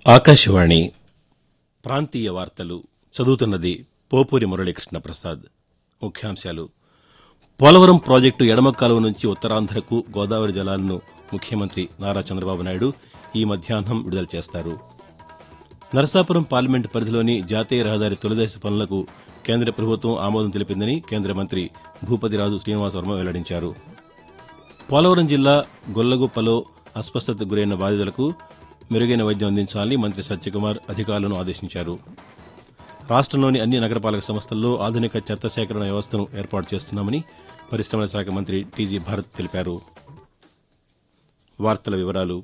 ఆకాశవాణి ప్రాంతీయ వార్తలు చదువుతున్నది పోపూరి మురళీకృష్ణ ప్రసాద్ ముఖ్యాంశాలు పోలవరం ప్రాజెక్టు ఎడమ కాలువ నుంచి ఉత్తరాంధ్రకు గోదావరి జలాలను ముఖ్యమంత్రి నారా చంద్రబాబు నాయుడు ఈ మధ్యాహ్నం విడుదల చేస్తారు నరసాపురం పార్లమెంటు పరిధిలోని జాతీయ రహదారి తొలిదశ పనులకు కేంద్ర ప్రభుత్వం ఆమోదం తెలిపిందని కేంద్ర మంత్రి భూపతిరాజు శ్రీనివాసవర్మ వెల్లడించారు పోలవరం జిల్లా గొల్లగుప్పలో అస్వస్థతకు గురైన బాధితులకు మెరుగైన వైద్యం అందించాలని మంత్రి సత్యకుమార్ అధికారులను ఆదేశించారు రాష్ట్రంలోని అన్ని నగరపాలక సంస్థల్లో ఆధునిక చెత్త సేకరణ వ్యవస్థను ఏర్పాటు చేస్తున్నామని పరిశ్రమల శాఖ మంత్రి టీజీ భారత్ తెలిపారు వార్తల వివరాలు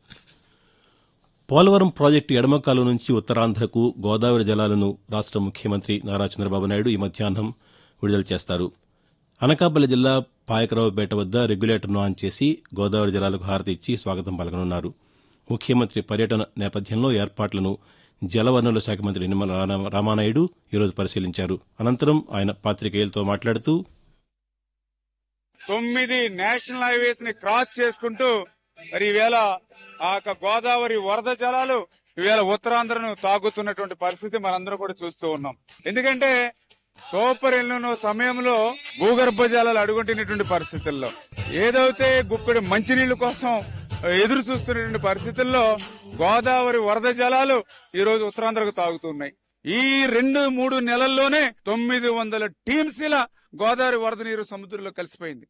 పోలవరం ప్రాజెక్టు ఎడమ కాలువ నుంచి ఉత్తరాంధ్రకు గోదావరి జలాలను రాష్ట ముఖ్యమంత్రి నారా చంద్రబాబు నాయుడు ఈ మధ్యాహ్నం విడుదల చేస్తారు అనకాపల్లి జిల్లా పాయకరావుపేట వద్ద రెగ్యులేటర్ను ఆన్ చేసి గోదావరి జలాలకు హారతి ఇచ్చి స్వాగతం పలకనున్నారు ముఖ్యమంత్రి పర్యటన నేపథ్యంలో ఏర్పాట్లను జలవనరుల శాఖ మంత్రి నిమ్మల రామ- రామానాయుడు ఈరోజు పరిశీలించారు అనంతరం ఆయన పాతికేయులతో మాట్లాడుతూ తొమ్మిది నేషనల్ హైవేస్ ని క్రాస్ చేసుకుంటూ మరి ఈవేళ ఆ యొక్క గోదావరి వరద జలాలు ఈవేళ ఉత్తరాంధ్రను తాగుతున్నటువంటి పరిస్థితి మనందరం కూడా చూస్తూ ఉన్నాం ఎందుకంటే సూపర్ ఎల్లునో సమయంలో భూగర్భ జలాలు అడుగుంటున్నటువంటి పరిస్థితుల్లో ఏదైతే గుప్పెడు మంచినీళ్ల కోసం ఎదురు చూస్తున్నటువంటి పరిస్థితుల్లో గోదావరి వరద జలాలు ఈ రోజు ఉత్తరాంధ్రకు తాగుతున్నాయి ఈ రెండు మూడు నెలల్లోనే తొమ్మిది వందల టీమ్స్ ఇలా గోదావరి వరద నీరు సముద్రంలో కలిసిపోయింది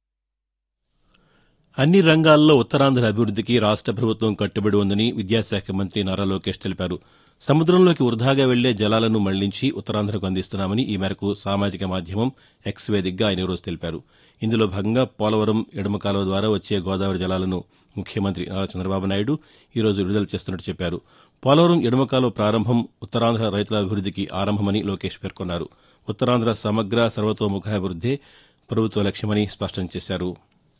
అన్ని రంగాల్లో ఉత్తరాంధ్ర అభివృద్దికి రాష్ట ప్రభుత్వం కట్టుబడి ఉందని విద్యాశాఖ మంత్రి నారా లోకేష్ తెలిపారు సముద్రంలోకి వృధాగా వెళ్లే జలాలను మళ్లించి ఉత్తరాంధ్రకు అందిస్తున్నామని ఈ మేరకు సామాజిక మాధ్యమం ఎక్స్ వేదికగా ఆయన ఈరోజు తెలిపారు ఇందులో భాగంగా పోలవరం ఎడమ కాలువ ద్వారా వచ్చే గోదావరి జలాలను ముఖ్యమంత్రి నారా చంద్రబాబు నాయుడు ఈరోజు విడుదల చేస్తున్నట్టు చెప్పారు పోలవరం ఎడమ కాలువ ప్రారంభం ఉత్తరాంధ్ర రైతుల అభివృద్దికి ఆరంభమని లోకేష్ పేర్కొన్నారు ఉత్తరాంధ్ర సమగ్ర సర్వతోముఖాభివృద్దే ప్రభుత్వ లక్ష్యమని స్పష్టం చేశారు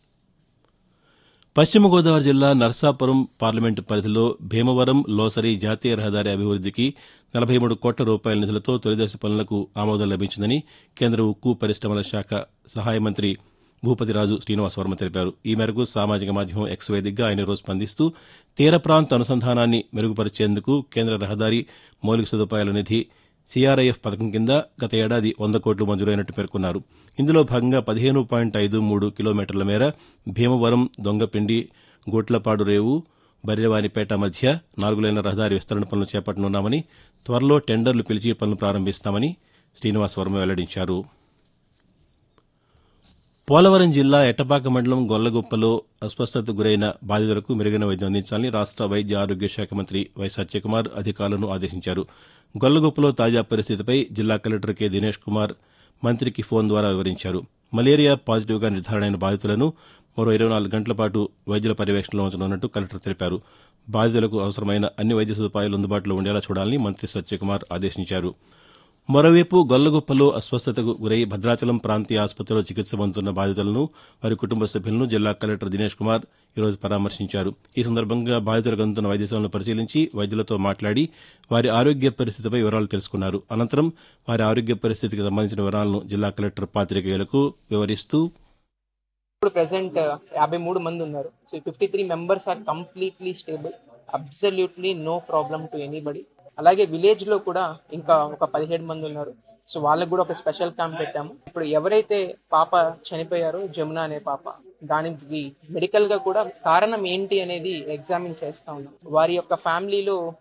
పశ్చిమ గోదావరి జిల్లా నర్సాపురం పార్లమెంటు పరిధిలో భీమవరం లోసరి జాతీయ రహదారి అభివృద్దికి నలభై మూడు కోట్ల రూపాయల నిధులతో తొలిదశ పనులకు ఆమోదం లభించిందని కేంద్ర ఉక్కు పరిశ్రమల శాఖ సహాయ మంత్రి భూపతిరాజు శ్రీనివాసవర్మ తెలిపారు ఈ మేరకు సామాజిక మాధ్యమం ఎక్స్ వేదికగా ఆయన రోజు స్పందిస్తూ తీర ప్రాంత అనుసంధానాన్ని మెరుగుపరిచేందుకు కేంద్ర రహదారి మౌలిక సదుపాయాల నిధి సీఆర్ఐఎఫ్ పథకం కింద గత ఏడాది వంద కోట్లు మంజూరైనట్టు పేర్కొన్నారు ఇందులో భాగంగా పదిహేను పాయింట్ ఐదు మూడు కిలోమీటర్ల మేర భీమవరం దొంగపిండి గోట్లపాడు రేవు బర్రెవానిపేట మధ్య నాలుగు లైన్ల రహదారి విస్తరణ పనులు చేపట్టనున్నామని త్వరలో టెండర్లు పిలిచి పనులు ప్రారంభిస్తామని శ్రీనివాసవర్మ వెల్లడించారు పోలవరం జిల్లా ఎట్టపాక మండలం గొల్లగుప్పలో అస్వస్థతకు గురైన బాధితులకు మెరుగైన వైద్యం అందించాలని రాష్ట వైద్య ఆరోగ్య శాఖ మంత్రి వై సత్యకుమార్ అధికారులను ఆదేశించారు గొల్లగుప్పలో తాజా పరిస్థితిపై జిల్లా కలెక్టర్ కె దినేష్ కుమార్ మంత్రికి ఫోన్ ద్వారా వివరించారు మలేరియా పాజిటివ్గా నిర్ధారణ అయిన బాధితులను మరో ఇరవై నాలుగు గంటల పాటు వైద్యుల పర్యవేక్షణలో ఉంచనున్నట్టు కలెక్టర్ తెలిపారు బాధితులకు అవసరమైన అన్ని వైద్య సదుపాయాలు అందుబాటులో ఉండేలా చూడాలని మంత్రి సత్యకుమార్ ఆదేశించారు మరోవైపు గొల్లగుప్పలో అస్వస్థతకు గురై భద్రాచలం ప్రాంతీయ ఆసుపత్రిలో చికిత్స పొందుతున్న బాధితులను వారి కుటుంబ సభ్యులను జిల్లా కలెక్టర్ దినేష్ కుమార్ ఈరోజు పరామర్శించారు ఈ సందర్భంగా బాధితులకు అందుతున్న వైద్య సేవలను పరిశీలించి వైద్యులతో మాట్లాడి వారి ఆరోగ్య పరిస్థితిపై వివరాలు తెలుసుకున్నారు అనంతరం వారి ఆరోగ్య పరిస్థితికి సంబంధించిన వివరాలను జిల్లా కలెక్టర్ పాతికేయులకు వివరిస్తూ ఇప్పుడు ప్రెసెంట్ యాభై మూడు మంది ఉన్నారు so fifty three members are completely stable absolutely no problem to anybody అలాగే విలేజ్ లో కూడా ఇంకా ఒక పదిహేడు మంది ఉన్నారు సో వాళ్ళకి కూడా ఒక స్పెషల్ క్యాంప్ పెట్టాము ఇప్పుడు ఎవరైతే పాప చనిపోయారో జమున అనే పాప దానికి మెడికల్ గా కూడా కారణం ఏంటి అనేది ఎగ్జామిన్ చేస్తా ఉన్నాం వారి యొక్క ఫ్యామిలీలో